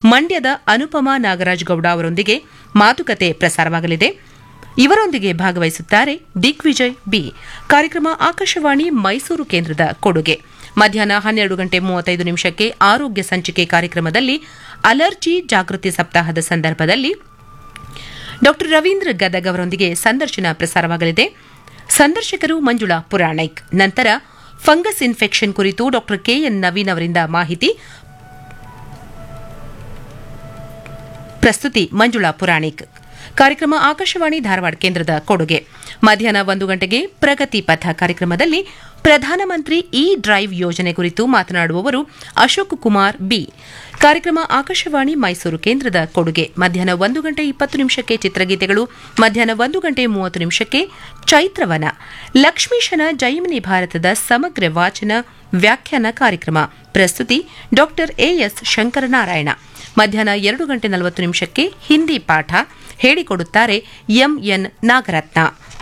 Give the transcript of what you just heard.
ಮಂಡ್ಯದ ಅನುಪಮಾ ನಾಗರಾಜ್ ಗೌಡ ಅವರೊಂದಿಗೆ ಮಾತುಕತೆ ಪ್ರಸಾರವಾಗಲಿದೆ ಇವರೊಂದಿಗೆ ಭಾಗವಹಿಸುತ್ತಾರೆ ದಿಗ್ವಿಜಯ್ ಬಿ ಕಾರ್ಯಕ್ರಮ ಆಕಾಶವಾಣಿ ಮೈಸೂರು ಕೇಂದ್ರದ ಕೊಡುಗೆ ಮಧ್ಯಾಹ್ನ ಹನ್ನೆರಡು ಗಂಟೆ ಮೂವತ್ತೈದು ನಿಮಿಷಕ್ಕೆ ಆರೋಗ್ಯ ಸಂಚಿಕೆ ಕಾರ್ಯಕ್ರಮದಲ್ಲಿ ಅಲರ್ಜಿ ಜಾಗೃತಿ ಸಪ್ತಾಹದ ಸಂದರ್ಭದಲ್ಲಿ ಡಾ ರವೀಂದ್ರ ಗದಗ್ ಅವರೊಂದಿಗೆ ಸಂದರ್ಶನ ಪ್ರಸಾರವಾಗಲಿದೆ ಸಂದರ್ಶಕರು ಮಂಜುಳಾ ಪುರಾಣಿಕ್ ನಂತರ ಫಂಗಸ್ ಇನ್ಫೆಕ್ಷನ್ ಕುರಿತು ಡಾ ಕೆಎನ್ ನವೀನ್ ಅವರಿಂದ ಮಾಹಿತಿ ಪ್ರಸ್ತುತಿ ಮಂಜುಳಾ ಪುರಾಣಿಕ್ ಕಾರ್ಯಕ್ರಮ ಆಕಾಶವಾಣಿ ಧಾರವಾಡ ಕೇಂದ್ರದ ಕೊಡುಗೆ ಮಧ್ಯಾಹ್ನ ಒಂದು ಗಂಟೆಗೆ ಪ್ರಗತಿ ಪಥ ಕಾರ್ಯಕ್ರಮದಲ್ಲಿ ಪ್ರಧಾನಮಂತ್ರಿ ಇ ಡ್ರೈವ್ ಯೋಜನೆ ಕುರಿತು ಮಾತನಾಡುವವರು ಅಶೋಕ್ ಕುಮಾರ್ ಬಿ ಕಾರ್ಯಕ್ರಮ ಆಕಾಶವಾಣಿ ಮೈಸೂರು ಕೇಂದ್ರದ ಕೊಡುಗೆ ಮಧ್ಯಾಹ್ನ ಒಂದು ಗಂಟೆ ಇಪ್ಪತ್ತು ನಿಮಿಷಕ್ಕೆ ಚಿತ್ರಗೀತೆಗಳು ಮಧ್ಯಾಹ್ನ ಒಂದು ಗಂಟೆ ಮೂವತ್ತು ನಿಮಿಷಕ್ಕೆ ಚೈತ್ರವನ ಲಕ್ಷ್ಮೀಶನ ಜೈಮಿನಿ ಭಾರತದ ಸಮಗ್ರ ವಾಚನ ವ್ಯಾಖ್ಯಾನ ಕಾರ್ಯಕ್ರಮ ಪ್ರಸ್ತುತಿ ಡಾ ಎಎಸ್ ಶಂಕರನಾರಾಯಣ ಮಧ್ಯಾಹ್ನ ಎರಡು ಗಂಟೆ ನಲವತ್ತು ನಿಮಿಷಕ್ಕೆ ಹಿಂದಿ ಪಾಠ ಹೇಳಿಕೊಡುತ್ತಾರೆ ಎಂಎನ್ ನಾಗರತ್ನ